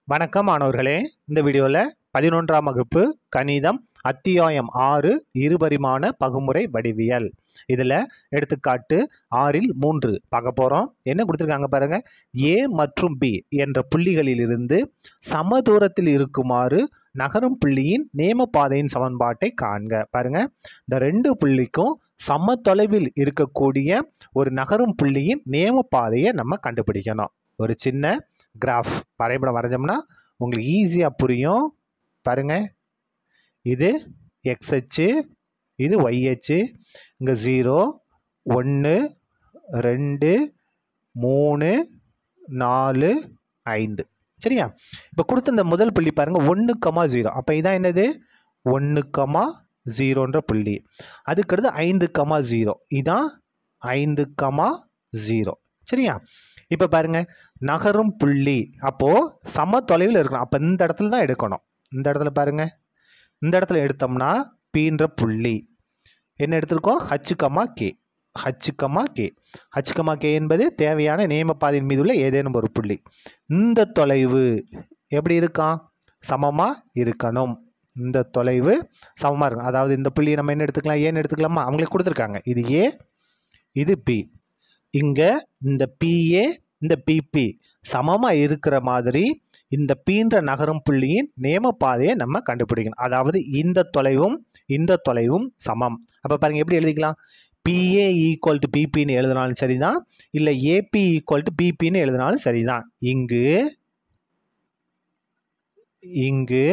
வணக்கம் மாணவர்களே இந்த வீடியோவில் பதினொன்றாம் வகுப்பு கணிதம் அத்தியாயம் ஆறு இருபரிமாண பகுமுறை வடிவியல் இதில் எடுத்துக்காட்டு ஆறில் மூன்று பார்க்க போகிறோம் என்ன கொடுத்துருக்காங்க பாருங்க ஏ மற்றும் பி என்ற புள்ளிகளிலிருந்து சம தூரத்தில் இருக்குமாறு நகரும் புள்ளியின் நேம பாதையின் சமன்பாட்டை காண்க பாருங்க இந்த ரெண்டு புள்ளிக்கும் சம தொலைவில் இருக்கக்கூடிய ஒரு நகரும் புள்ளியின் நேம பாதையை நம்ம கண்டுபிடிக்கணும் ஒரு சின்ன கிராஃப் வரைபடம் வரைஞ்சோம்னா உங்களுக்கு ஈஸியாக புரியும் பாருங்க இது எக்ஸ் அச்சு இது ஒய் அச்சு இங்கே ஜீரோ ஒன்று ரெண்டு மூணு நாலு ஐந்து சரியா இப்போ கொடுத்த இந்த முதல் புள்ளி பாருங்கள் ஒன்று கமா ஜீரோ அப்போ இதான் என்னது ஒன்று கமா ஜீரோன்ற புள்ளி அதுக்கடுத்து ஐந்து கமா ஜீரோ இதான் ஐந்து கமா ஜீரோ சரியா இப்போ பாருங்க நகரும் புள்ளி அப்போது சம தொலைவில் இருக்கணும் அப்போ இந்த இடத்துல தான் எடுக்கணும் இந்த இடத்துல பாருங்க இந்த இடத்துல எடுத்தோம்னா பீன்ற புள்ளி என்ன எடுத்திருக்கோம் h comma k h comma k h comma k என்பது தேவையான நேமப்பாதையின் மீது உள்ள ஏதேனும் ஒரு புள்ளி இந்த தொலைவு எப்படி இருக்கான் சமமாக இருக்கணும் இந்த தொலைவு சமமாக இருக்கும் அதாவது இந்த புள்ளியை நம்ம என்ன எடுத்துக்கலாம் ஏன்னு எடுத்துக்கலாமா அவங்களுக்கு கொடுத்துருக்காங்க இது ஏ இது பி இங்கே இந்த பிஏ இந்த பிபி சமமாக இருக்கிற மாதிரி இந்த பீன்ற நகரும் புள்ளியின் நேம பாதையை நம்ம கண்டுபிடிக்கணும் அதாவது இந்த தொலைவும் இந்த தொலைவும் சமம் அப்போ பாருங்கள் எப்படி எழுதிக்கலாம் பிஏ ஈக்குவல் டு பிபின்னு எழுதினாலும் சரிதான் இல்லை ஏபி ஈக்குவல் டு பிபின்னு எழுதினாலும் சரிதான் இங்கு இங்கு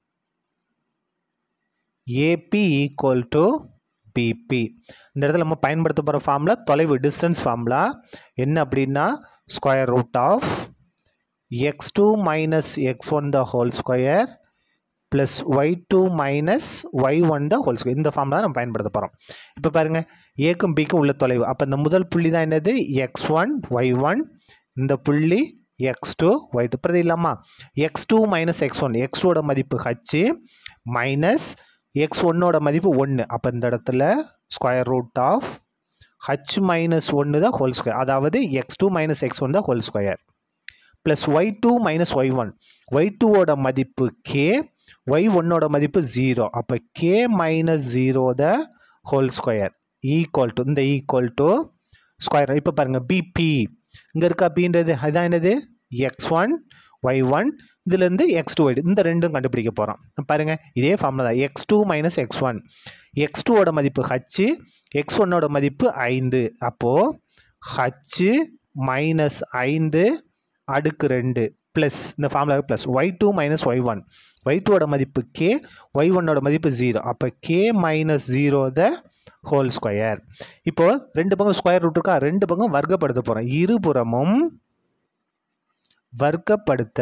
ஏபி ஈக்குவல் டு பிபி இந்த இடத்துல நம்ம பயன்படுத்த போகிற ஃபார்முலா தொலைவு டிஸ்டன்ஸ் ஃபார்முலா என்ன அப்படின்னா square root of x two minus x one the whole square plus y two minus y one the whole square இந்த ஃபார்முலா தான் நம்ம பயன்படுத்த போகிறோம் இப்போ பாருங்கள் ஏக்கும் பிக்கும் உள்ள தொலைவு அப்போ இந்த முதல் புள்ளி தான் என்னது எக்ஸ் ஒன் ஒய் ஒன் இந்த புள்ளி எக்ஸ் டூ ஒய் டூ பிரதி இல்லாமா x two minus x one x டூட மதிப்பு ஹச்சு மைனஸ் எக்ஸ் ஒன்னோட மதிப்பு ஒன்று அப்போ இந்த இடத்துல square root of h minus ஒன்று தான் ஹோல் ஸ்கொயர் அதாவது x two minus x one தான் whole square plus y two minus y one y டூவோட மதிப்பு கே ஒய் ஒன்னோட மதிப்பு ஜீரோ அப்போ k minus zero the whole square equal to இந்த ஈக்குவல் டு ஸ்கொயர் இப்போ பாருங்கள் பிபி இங்கே இருக்கா பின்றது அதுதான் என்னது எக்ஸ் ஒன் ஒய் ஒன் இதுலேருந்து எக்ஸ் டூ ஒய் இந்த ரெண்டும் கண்டுபிடிக்க போகிறோம் பாருங்கள் இதே ஃபார்முலா தான் x two minus x one x டூவோட மதிப்பு ஹச்சு எக்ஸ் ஒன்னோட மதிப்பு ஐந்து அப்போது ஹச்சு மைனஸ் ஐந்து அடுக்கு ரெண்டு ப்ளஸ் இந்த formula plus y two minus y one y டூவோட மதிப்பு கே ஒய் ஒன்னோட மதிப்பு ஜீரோ அப்போ k minus zero the whole square இப்போது ரெண்டு பக்கம் ஸ்கொயர் ரூட் இருக்கா ரெண்டு பக்கம் வர்க்கப்படுத்த போகிறோம் இருபுறமும் வர்க்கப்படுத்த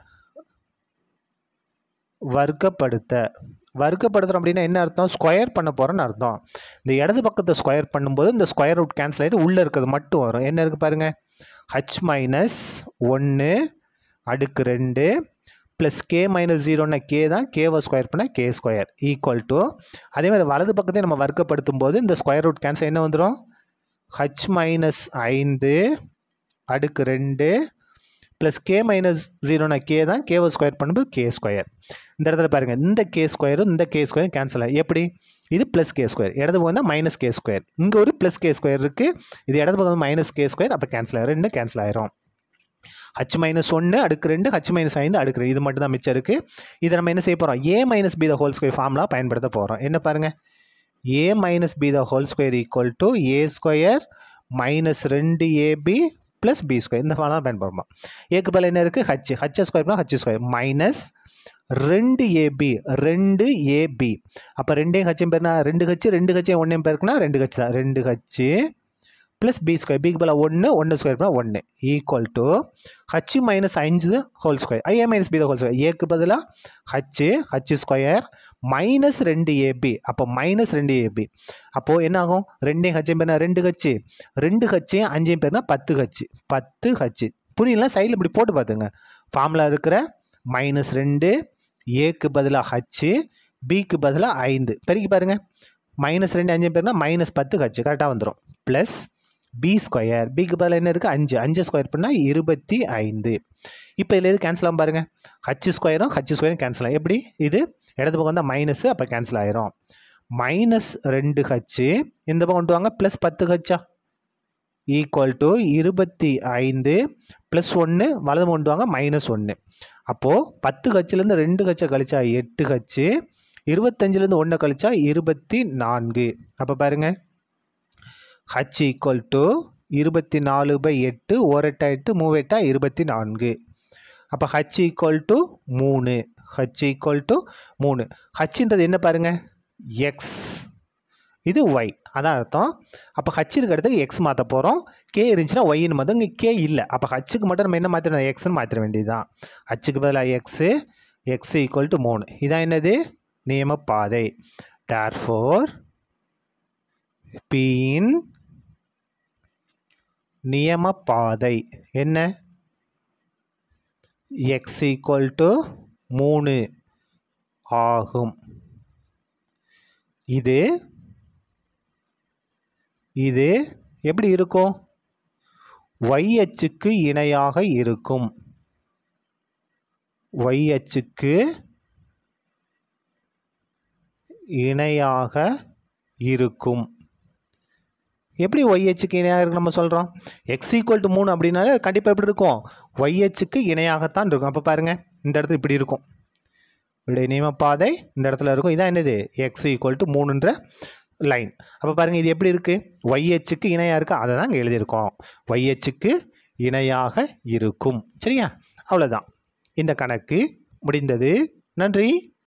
வர்க்கப்படுத்த வர்க்கப்படுத்துகிறோம் அப்படின்னா என்ன அர்த்தம் ஸ்கொயர் பண்ண போகிறோன்னு அர்த்தம் இந்த இடது பக்கத்தை ஸ்கொயர் பண்ணும்போது இந்த ஸ்கொயர் ரூட் கேன்சல் ஆகிட்டு உள்ளே இருக்கிறது மட்டும் வரும் என்ன இருக்குது பாருங்கள் ஹச் மைனஸ் ஒன்று அடுக்கு ரெண்டு ப்ளஸ் கே மைனஸ் ஜீரோன்னா கே தான் கேவை ஸ்கொயர் பண்ணால் கே ஸ்கொயர் ஈக்குவல் டு அதே மாதிரி வலது பக்கத்தை நம்ம வர்க்கப்படுத்தும் போது இந்த ஸ்கொயர் ரூட் கேன்சல் என்ன வந்துடும் ஹச் மைனஸ் ஐந்து அடுக்கு ரெண்டு ப்ளஸ் கே மைனஸ் ஜீரோனா கே தான் கேவை ஸ்கொயர் பண்ணும்போது கே ஸ்கொயர் இந்த இடத்துல பாருங்கள் இந்த கே ஸ்கொயரும் இந்த கே ஸ்கொயரும் கேன்சல் ஆகும் எப்படி இது ப்ளஸ் கே ஸ்கொயர் இடது பக்கம் தான் மைனஸ் கே ஸ்கொயர் இங்கே ஒரு ப்ளஸ் கே ஸ்கொயர் இருக்குது இது இடது பக்கம் மைனஸ் கே ஸ்கொயர் அப்போ கேன்சல் ஆயிரும் ரெண்டு கேன்சல் ஆயிரும் ஹச் மைனஸ் ஒன்று அடுக்கு ரெண்டு ஹச் மைனஸ் ஐந்து அடுக்கு ரெண்டு இது மட்டும் தான் மிச்சம் இருக்குது இதை நம்ம என்ன செய்ய போகிறோம் a minus b the whole square formula பயன்படுத்த போகிறோம் என்ன பாருங்கள் a minus b the whole square equal to a square minus ரெண்டு ஏபி ப்ளஸ் பி ஸ்கொயர் இந்த ஃபார்முலா பயன்படுமா ஏக்கு பதில் என்ன இருக்குது ஹச் ஹச் ஸ்கொயர் பண்ணால் ஹச் ஸ்கொயர் மைனஸ் ரெண்டு ஏபி ரெண்டு ஏபி அப்போ ரெண்டையும் ஹச்சும் பேர்னா ரெண்டு ஹச்சு ரெண்டு ஹச்சையும் ஒன்றையும் பேருக்குனா ரெண்டு ஹச்சு தான் ரெண்டு ஹச்சு ப்ளஸ் பி ஸ்கொயர் பிக்கு பதில் ஒன்று ஒன்று ஸ்கொயர் பண்ணால் ஒன்று ஈக்குவல் டு ஹச்சு மைனஸ் ஐந்து ஹோல் ஸ்கொயர் ஐஏ மைனஸ் பி ஹோல் ஸ்கொயர் ஏக்கு பதிலாக ஹச்சு ஹச்சு ஸ்கொயர் மைனஸ் ரெண்டு ஏபி அப்போ மைனஸ் ரெண்டு ஏபி அப்போது என்ன ஆகும் ரெண்டையும் ஹச்சையும் பேர்னா ரெண்டு ஹச்சு ரெண்டு ஹச்சையும் அஞ்சையும் பேர்னா பத்து ஹச்சு பத்து ஹச்சு புரியல சைடில் இப்படி போட்டு பார்த்துங்க ஃபார்முலா இருக்கிற மைனஸ் ரெண்டு ஏக்கு பதிலாக ஹச்சு பிக்கு பதிலாக ஐந்து பெருக்கி பாருங்கள் மைனஸ் ரெண்டு அஞ்சு பேர்னா மைனஸ் பத்து ஹச்சு கரெக்டாக வந்துடும் ப்ளஸ் பி ஸ்கொயர் பிக்கு பதில் என்ன இருக்குது அஞ்சு அஞ்சு ஸ்கொயர் பண்ணால் இருபத்தி ஐந்து இப்போ இதில் எது கேன்சல் ஆகும் பாருங்கள் ஹச் ஸ்கொயரும் ஹச் ஸ்கொயரும் கேன்சல் ஆகும் எப்படி இது இடது பக்கம் வந்தால் மைனஸ் அப்போ கேன்சல் ஆயிரும் மைனஸ் ரெண்டு ஹச்சு இந்த பக்கம் கொண்டு வாங்க ப்ளஸ் பத்து ஹச்சா ஈக்குவல் டு இருபத்தி ஐந்து ப்ளஸ் ஒன்று வலது கொண்டு வாங்க மைனஸ் ஒன்று அப்போது பத்து ஹச்சிலேருந்து ரெண்டு ஹச்சை கழிச்சா எட்டு ஹச்சு இருபத்தஞ்சிலேருந்து ஒன்றை கழிச்சா இருபத்தி நான்கு அப்போ பாருங்கள் ஹச் ஈக்குவல் டு இருபத்தி நாலு பை எட்டு ஓரெட்டா எட்டு மூவெட்டா இருபத்தி நான்கு அப்போ ஹச் ஈக்குவல் டு மூணு ஹச் ஈக்குவல் டு மூணு ஹச்ன்றது என்ன பாருங்கள் எக்ஸ் இது ஒய் அதான் அர்த்தம் அப்போ ஹச் இருக்க இடத்துக்கு எக்ஸ் மாற்ற போகிறோம் கே இருந்துச்சுன்னா ஒய்னு மாற்ற இங்கே கே இல்லை அப்போ ஹச்சுக்கு மட்டும் நம்ம என்ன மாற்றிடணும் எக்ஸ்னு மாற்றிட வேண்டியது தான் ஹச்சுக்கு பதிலாக எக்ஸு எக்ஸ் ஈக்குவல் டு மூணு இதான் என்னது நியமப்பாதை தேர்ஃபோர் பியின் நியமப்பாதை என்ன எக்ஸ் ஈக்குவல் டு மூணு ஆகும் இது இது எப்படி இருக்கும் y அச்சுக்கு இணையாக இருக்கும் y அச்சுக்கு இணையாக இருக்கும் எப்படி y அச்சுக்கு இணையாக இருக்கு நம்ம சொல்கிறோம் எக்ஸ் ஈக்குவல் டு மூணு அப்படின்னாலே கண்டிப்பாக எப்படி இருக்கும் y அச்சுக்கு இணையாகத்தான் இருக்கும் அப்போ பாருங்கள் இந்த இடத்துல இப்படி இருக்கும் இடைய நியமப்பாதை இந்த இடத்துல இருக்கும் இதான் என்னது எக்ஸ் ஈக்குவல் டு மூணுன்ற லைன் அப்போ பாருங்கள் இது எப்படி இருக்குது ஒய்ஹெச்சுக்கு இணையாக இருக்குது அதை தான் இங்கே எழுதியிருக்கோம் ஒய்ஹெச்சுக்கு இணையாக இருக்கும் சரியா அவ்வளோதான் இந்த கணக்கு முடிந்தது நன்றி